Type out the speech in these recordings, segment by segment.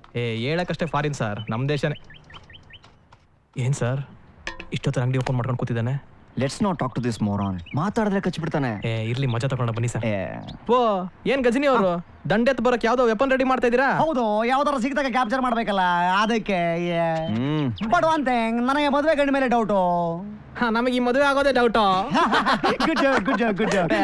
ಏ ಹೇಳಕ್ಕಷ್ಟೇ foreign sir ನಮ್ಮ ದೇಶನೇ ಏನ್ ಸರ್ ಇಷ್ಟೊತ್ತರ ಅಂಗಡಿ ಓಪನ್ ಮಾಡ್ಕೊಂಡು ಕೂತಿದ್ದಾನೆ let's not talk to this moron ಮಾತಾಡಿದ್ರೆ ಕಚ್ಚಿಬಿಡ್ತಾನೆ ಏ ಇರ್ಲಿ ಮಜಾ ತಗೊಂಡ ಬನ್ನಿ ಸರ್ ಏ ಓ ಏನ್ ಗಜನಿ ಅವರು ದಂಡೆತ್ ಬರಕ್ ಯಾವ್ದೋ ವೆಪನ್ ರೆಡಿ ಮಾಡ್ತಾ ಇದೀರಾ ಹೌದು ಯಾವ್ದಾರ ಸಿಗ್ದಾಗ ಕ್ಯಾಪ್ಚರ್ ಮಾಡ್ಬೇಕಲ್ಲ ಅದಕ್ಕೆ ಹ್ಮ್ ಬಟ್ ಒನ್ ಥಿಂಗ್ ನನಗೆ ಮದುವೆ ಗಂಡ ಮೇಲೆ ಡೌಟು ಹಾ ನಮಗೆ ಈ ಮದುವೆ ಆಗೋದೇ doubt good job good job good job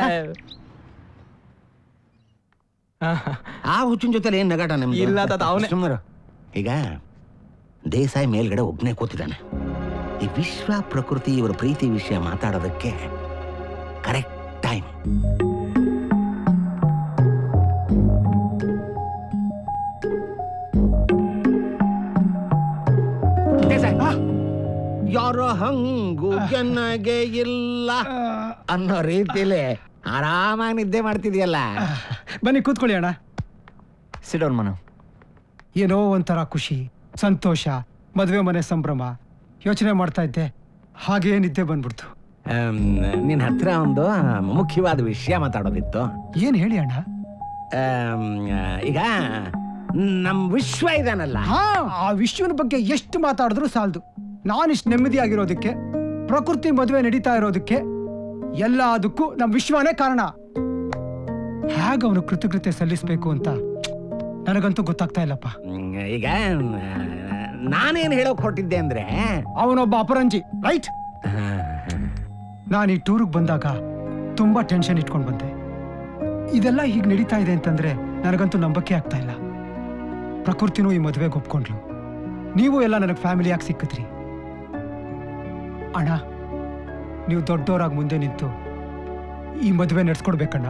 ಆ ಹುಚ್ಚಿನ ಜೊತೆ ಏನ್ ನಗಾಟ ನಿಮ್ದು ಇಲ್ಲ ತಾತ, ಅವ್ನೇ. ಸುಮ್ನಿರು. ಈಗ ದೇಸಾಯಿ ಮೇಲ್ಗಡೆ ಒಬ್ನೇ ಕೂತಿದ್ದಾನೆ ಈ ವಿಶ್ವ ಪ್ರಕೃತಿ ಇವರ ಪ್ರೀತಿ ವಿಷಯ ಮಾತಾಡೋದಕ್ಕೆ ಕರೆಕ್ಟ್ ಟೈಮ್ ಯಾರೋ ಹಂಗು ಜನಗೆ ಇಲ್ಲ ಅನ್ನೋ ರೀತಿಲಿ ಆರಾಮಾಗಿ ನಿದ್ದೆ ಮಾಡ್ತಿದ್ಯಲ್ಲ ಬನ್ನಿ ಕೂತ್ಕೊಳ್ಳಿ ಅಣ್ಣ ಸಿಡೋನ್ ಮನು ಏನೋ ಒಂಥರ ಖುಷಿ ಸಂತೋಷ ಮದುವೆ ಮನೆ ಸಂಭ್ರಮ ಯೋಚನೆ ಮಾಡ್ತಾ ಇದ್ದೆ ಹಾಗೇ ನಿದ್ದೆ ಬಂದ್ಬಿಡ್ತು ಆಮ್, ನಿನ್ ಹತ್ರ ಒಂದು ಮುಖ್ಯವಾದ ವಿಷಯ ಮಾತಾಡೋದಿತ್ತು ಏನ್ ಹೇಳಿ ಅಣ್ಣ ಆಮ್, ಈಗ ನಮ್ ವಿಶ್ವ ಇದಾನಲ್ಲ ಹಾ ಆ ವಿಶ್ವನ ಬಗ್ಗೆ ಎಷ್ಟು ಮಾತಾಡಿದ್ರು ಸಾಲದು ನಾನಿಷ್ಟು ನೆಮ್ಮದಿಯಾಗಿರೋದಕ್ಕೆ ಪ್ರಕೃತಿ ಮದುವೆ ನಡೀತಾ ಇರೋದಕ್ಕೆ ಎಲ್ಲದಕ್ಕೂ ನಮ್ಮ ವಿಶ್ವನೇ ಕಾರಣ ಹೇಗ ಅವನು ಕೃತಜ್ಞತೆ ಸಲ್ಲಿಸ್ಬೇಕು ಅಂತ ನನಗಂತೂ ಗೊತ್ತಾಗ್ತಾ ಇಲ್ಲಪ್ಪ ಹ್ಮ್, ಈಗ ನಾನೇನ್ ಹೇಳೋಕ್ ಹೊರಟಿದ್ದೆ ಅಂದ್ರೆ ಅವನೊಬ್ಬ ಅಪರಂಜಿ ರೈಟ್ ನಾನು ಈ ಟೂರಿಗೆ ಬಂದಾಗ ತುಂಬಾ ಟೆನ್ಷನ್ ಇಟ್ಕೊಂಡು ಬಂದೆ ಇದೆಲ್ಲ ಹೀಗೆ ನಡೀತಾ ಇದೆ ಅಂತಂದ್ರೆ ನನಗಂತೂ ನಂಬಕ್ಕೆ ಆಗ್ತಾ ಇಲ್ಲ ಪ್ರಕೃತಿನೂ ಈ ಮದುವೆಗೆ ಒಪ್ಕೊಂಡ್ಲು ನೀವು ಎಲ್ಲ ನನಗೆ ಫ್ಯಾಮಿಲಿಯಾಗಿ ಸಿಕ್ಕಿದ್ರಿ ಅಣ್ಣ ನೀವು ದೊಡ್ಡವರಾಗಿ ಮುಂದೆ ನಿಂತು ಈ ಮದುವೆ ನಡ್ಸ್ಕೊಡ್ಬೇಕಣ್ಣ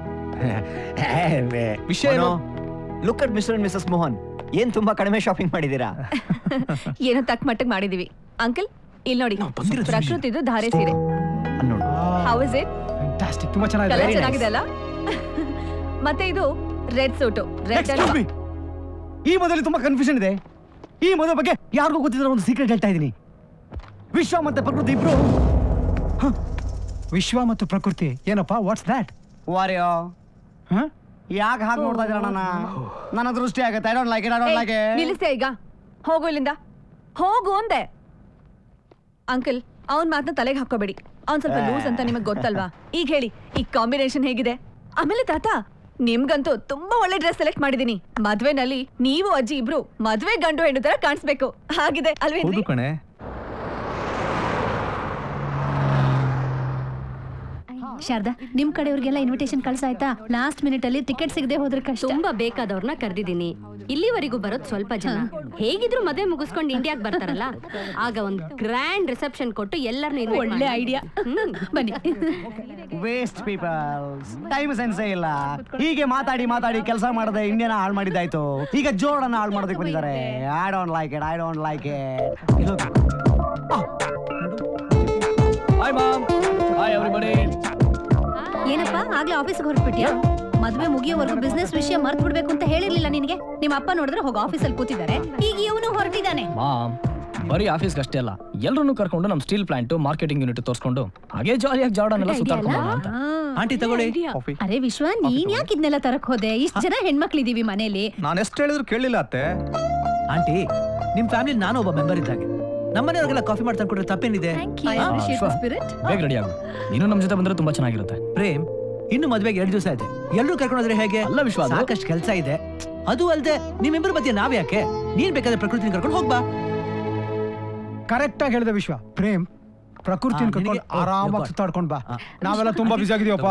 ವಿಷಯ ಏನು look at mister and missus Mohan ಏನ್ ತುಂಬಾ ಕಡಿಮೆ ಶಾಪಿಂಗ್ ಮಾಡಿದೀರಾ ಏನೋ ತಕ್ಕ ಮಟ್ಟಿಗೆ ಮಾಡಿದೀವಿ ಅಂಕಲ್ ಇಲ್ಲಿ ನೋಡಿ ಬಂದಿರೋದು ಪ್ರಕೃತಿದು ಧಾರೆ ಸೀರೆ ಅಲ್ಲ್ ನೋಡು ಹೌ ಇಸ್ ಇಟ್ ಫ್ಯಾಂಟಾಸ್ಟಿಕ್ ತುಂಬಾ ಕಲರ್ ಚೆನ್ನಾಗಿದೆ ಚೆನ್ನಾಗಿದೆ ಅಲ್ಲ ಮತ್ತೆ ಇದು red suit red Excuse me. ಈ ಮದುವೆ ತುಂಬಾ ಕನ್ಫ್ಯೂಷನ್ ಇದೆ ಈ ಮದುವೆ ಬಗ್ಗೆ ಯಾರಿಗೂ ಗೊತ್ತಿದ್ರೆ ಒಂದು ಸೀಕ್ರೆಟ್ ಹೇಳ್ತಾ ಇದ್ದೀನಿ ವಿಶ್ವ ಮತ್ತೆ ಪ್ರಕೃತಿ ಇಬ್ರು ವಿಶ್ವ ಮತ್ತು ಪ್ರಕೃತಿ ಏನಪ್ಪ ವಾಟ್ಸ್ ದ್ಯಾಟ್ ವಾರ್ಯೋ ಯಾಕೆ ಹಾಗೆ ನೋಡ್ತಾ ಇದ್ದೀರ ನನ್ನ ನನ್ನ ದೃಷ್ಟಿ ಆಗತ್ತೆ I don't like it I don't like ನಿಲ್ಲಿಸ್ತೆ ಈಗ ಹೋಗು ಇಲ್ಲಿಂದ ಹೋಗು ಅಂದೆ ಅಂಕಲ್ ಅವನ್ ಮಾತನ್ನ ತಲೆಗೆ ಹಾಕೋಬೇಡಿ ಅವ್ನ್ ಸ್ವಲ್ಪ ಲೂಸ್ ಅಂತ ನಿಮಗ್ ಗೊತ್ತಲ್ವಾ ಈಗ ಹೇಳಿ ಈ ಕಾಂಬಿನೇಷನ್ ಹೇಗಿದೆ ಆಮೇಲೆ ತಾತ ನಿಮ್ಗಂತೂ ತುಂಬಾ ಒಳ್ಳೆ ಡ್ರೆಸ್ ಸೆಲೆಕ್ಟ್ ಮಾಡಿದೀನಿ ಮದ್ವೆನಲ್ಲಿ ನೀವು ಅಜ್ಜಿ ಇಬ್ರು ಮದ್ವೆ ಗಂಡು ಹೆಣ್ಣು ತರ ಕಾಣಿಸ್ಬೇಕು ಹಾಗಿದೆ ಅಲ್ವೇನ್ರಿ ಕಣೆ ಶಾರದಾ ನಿಮ್ ಕಡೆಯವ್ರಿಗೆಲ್ಲ ಇನ್ವಿಟೇಷನ್ ಕಳ್ಸಾಯ್ತಾ ಲಾಸ್ಟ್ ಮಿನಿಟ್ ಅಲ್ಲಿ ಟಿಕೆಟ್ ಸಿಗದೆ ಹೋದ್ರೆ ಕಷ್ಟ ತುಂಬಾ ಬೇಕಾದವ್ರನ್ನ ಕರೆದಿದ್ದೀನಿ ಇಲ್ಲಿವರೆಗೂ ಬರೋದ್ ಸ್ವಲ್ಪ ಜನ ಹೇಗಿದ್ರು ಮದುವೆ ಮುಗಿಸ್ಕೊಂಡು ಇಂಡಿಯಾಗ್ ಬರ್ತಾರಲ್ಲ ಆಗ ಒಂದ್ ಗ್ರ್ಯಾಂಡ್ ರಿಸೆಪ್ಷನ್ ಕೊಟ್ಟು ಎಲ್ಲರನ್ನ ಒಳ್ಳೆ ಐಡಿಯಾ ಬನ್ನಿ ವೇಸ್ಟ್ ಪೀಪಲ್ಸ್ ಟೈಮ್ ಸೆನ್ಸೇ ಇಲ್ಲ ಹೀಗೆ ಮಾತಾಡಿ ಮಾತಾಡಿ ಕೆಲಸ ಮಾಡದೆ ಇಂಡಿಯಾನ ಹಾಳು ಮಾಡಿದ್ದಾಯ್ತು ಈಗ ಜೋಡನ್ನ ಹಾಳು ಮಾಡೋದಕ್ಕೆ ಬಂದಿದ್ದಾರೆ I don't like it I don't like it hi mom hi everybody ಏನಪ್ಪಾ ಆಗ್ಲೇ ಆಫೀಸ್ಗೆ ಹೊರಟ್ಬಿಟ್ಯಾ ಮದ್ವೆ ಮುಗಿಯೋವರೆಗೂ ಬಿಸ್ನೆಸ್ ವಿಷಯ ಮರ್ತ್ ಬಿಡ್ಬೇಕು ಅಂತ ಹೇಳಿರ್ಲಿಲ್ಲ ನಿನಗೆ ನಿಮ್ಮ ಅಪ್ಪ ನೋಡಿದ್ರೆ ಹೋಗಿ ಆಫೀಸಲ್ಲಿ ಕೂತಿದ್ದಾರೆ ಈಗ ಇವನು ಹೊರಟಿದ್ದಾನೆ ಮಾಮ್ ಬರೀ ಆಫೀಸ್ಗೆ ಅಷ್ಟೇ ಅಲ್ಲ ಎಲ್ಲರನ್ನೂ ಕರ್ಕೊಂಡು ನಮ್ಮ ಸ್ಟೀಲ್ ಪ್ಲಾಂಟ್ ಮಾರ್ಕೆಟಿಂಗ್ ಯೂನಿಟ್ ತೋರಿಸ್ಕೊಂಡು ಹಾಗೆ ಜಾಲಿಯಾಗಿ ಜಾರ್ಡನ್ ಎಲ್ಲ ಸುತ್ತಾಡ್ಕೊಂಡು ಅಂತ ಆಂಟಿ ತಗೊಳ್ಳಿ ಅರೆ ವಿಶ್ವ ನೀನ್ ಯಾಕೆ ಇದನ್ನೆಲ್ಲ ತರಕ್ ಹೋದೆ ಇಷ್ಟ ಜನ ಹೆಣ್ಮಕ್ಳಿದೀವಿ ಮನೇಲಿ ನಾನು ಎಷ್ಟು ಹೇಳಿದ್ರು ಕೇಳಲಿಲ್ಲ ಅತ್ತೆ ಆಂಟಿ ನಿಮ್ ಫ್ಯಾಮಿಲಿ ನಾನು ಒಬ್ಬ ಮೆಂಬರ್ ಇದ್ದಾಗೆ ನಮ್ಮನೆಯವ್ರಿಗೆಲ್ಲ ಕಾಫಿ ಮಾಡಿ ತಂದ್ಕೊಟ್ರೆ ತಪ್ಪೇನಿದೆ ಸ್ಪಿರಿಟ್ ಬೇಗ ರೆಡಿ ಆಗು ನೀನು ನಮ್ಮ ಜೊತೆ ಬಂದ್ರೆ ತುಂಬಾ ಚೆನ್ನಾಗಿರುತ್ತೆ ಪ್ರೇಮ್ ಇನ್ನು ಮದ್ವೆಗೆ ಎರಡು ದಿವಸ ಆಯ್ತು ಎಲ್ಲರೂ ಕರ್ಕೊಂಡ್ರೆ ಹೇಗೆ ಅಲ್ಲ ವಿಶ್ವ, ಅದು- ಸಾಕಷ್ಟು ಕೆಲಸ ಇದೆ ಅದು ಅಲ್ದೆ ನಿಮ್ಮಿಬ್ಬರ ಮಧ್ಯೆ ನಾವ್ ಯಾಕೆ ನೀನ್ ಬೇಕಾದ್ರೆ ಪ್ರಕೃತಿನ ಕರ್ಕೊಂಡು ಹೋಗ್ಬಾ ಕರೆಕ್ಟ್ ಆಗಿ ಹೇಳಿದೆ ವಿಶ್ವ ಪ್ರೇಮ್ ಪ್ರಕೃತಿನ ಆ, ಕರ್ಕೊಂಡು ನಿನಗೆ- ಓ, ಆರಾಮಾಗಿ ಯಪ್ಪ. ಸುತ್ತಾಡ್ಕೊಂಡ್ ಬಾ ಆ. ನಾವೆಲ್ಲ ತುಂಬಾ ಬಿಸಿ ಆಗಿದೀವಪ್ಪ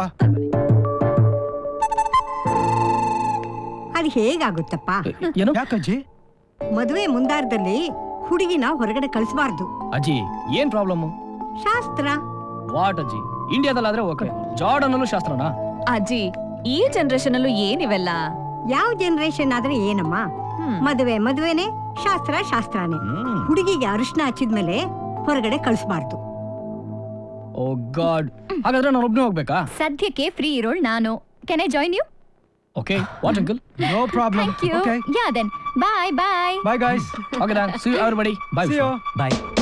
ಅದು ಹೇಗಾಗುತ್ತಪ್ಪ ಏನು ಯಾಕಜ್ಜಿ ಮದುವೆ ಮುಂದಾರದಲ್ಲಿ ಹುಡುಗಿನ ಹೊರಗಡೆ ಕಳಿಸಬಾರ್ದು ಅಜ್ಜಿ ಏನ್ ಪ್ರಾಬ್ಲಮ್ ಶಾಸ್ತ್ರ ವಾಟ್ ಅಜ್ಜಿ ಇಂಡಿಯಾದಲ್ಲಾದ್ರೆ ಓಕೆ ಜಾರ್ಡನ್ ಅಲ್ಲೂ ಶಾಸ್ತ್ರನಾ ಅಜ್ಜಿ ಈ ಜನರೇಷನ್ ಅಲ್ಲೂ ಏನಿವೆಲ್ಲ ಯಾವ ಜನರೇಷನ್ ಆದ್ರೆ ಏನಮ್ಮ ಹ್ಮ್. ಮದುವೆ ಮದುವೆನೆ ಶಾಸ್ತ್ರ ಶಾಸ್ತ್ರನೇ ಹುಡುಗಿಗೆ ಅರಿಶಿನ ಹಚ್ಚಿದ್ಮೇಲೆ ಹೊರಗಡೆ ಕಳಿಸಬಾರ್ದು ಓ ಗಾಡ್ ಹಾಗಾದ್ರೆ ನಾನು ಒಬ್ನೇ ಹೋಗ್ಬೇಕಾ ಸದ್ಯಕ್ಕೆ ಫ್ರೀ ಇರೋಳ್ ನಾನು can I join you okay what uncle no problem thank you okay yeah then bye bye bye guys okay see everybody bye See you. Bye